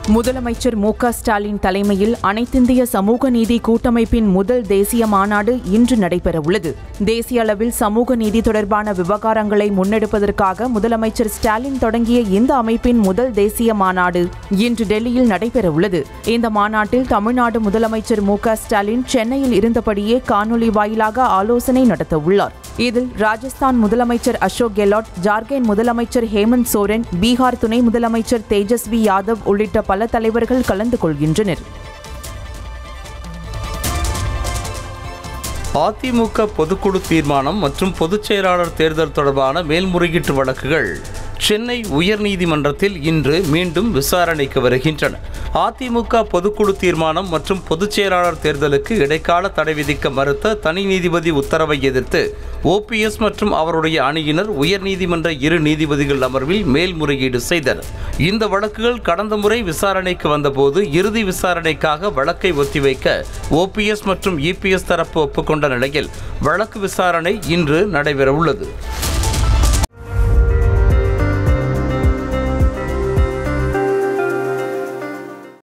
முதலமைச்சர் மு க ஸ்டாலின் தலைமையில் அனைத்திந்திய சமூக நீதி கூட்டமைப்பின் முதல் தேசிய மாநாடு இன்று நடைபெறவுள்ளது தேசிய அளவில் சமூக நீதி தொடர்பான விவகாரங்களை முன்னெடுப்பதற்காக முதலமைச்சர் ஸ்டாலின் தொடங்கிய இந்த அமைப்பின் முதல் தேசிய மாநாடு இன்று டெல்லியில் நடைபெறவுள்ளது இந்த மாநாட்டில் தமிழ்நாடு முதலமைச்சர் மு க ஸ்டாலின் சென்னையில் இருந்தபடியே காணொலி வாயிலாக ஆலோசனை நடத்தவுள்ளார் இதில் ராஜஸ்தான் முதலமைச்சர் அசோக் கெலாட் ஜார்க்கண்ட் முதலமைச்சர் ஹேமந்த் சோரன் பீகார் துணை முதலமைச்சர் தேஜஸ்வி யாதவ் உள்ளிட்ட பல தலைவர்கள் கலந்து கொள்கின்றனர் அதிமுக பொதுக்குழு தீர்மானம் மற்றும் பொதுச் செயலாளர் தேர்தல் தொடர்பான மேல்முறையீட்டு வழக்குகள் சென்னை உயர்நீதிமன்றத்தில் இன்று மீண்டும் விசாரணைக்கு வருகின்றன அதிமுக பொதுக்குழு தீர்மானம் மற்றும் பொதுச் செயலாளர் தேர்தலுக்கு இடைக்கால தடை விதிக்க மறுத்த தனி நீதிபதி உத்தரவை எதிர்த்து ஓபிஎஸ் மற்றும் அவருடைய அணியினர் உயர்நீதிமன்ற இரு நீதிபதிகள் அமர்வில் மேல்முறையீடு செய்தனர் இந்த வழக்குகள் கடந்த முறை விசாரணைக்கு வந்தபோது இறுதி விசாரணைக்காக வழக்கை ஒத்திவைக்க ஓபிஎஸ் மற்றும் இபிஎஸ் தரப்பு ஒப்புக்கொண்ட நிலையில் வழக்கு விசாரணை இன்று நடைபெறவுள்ளது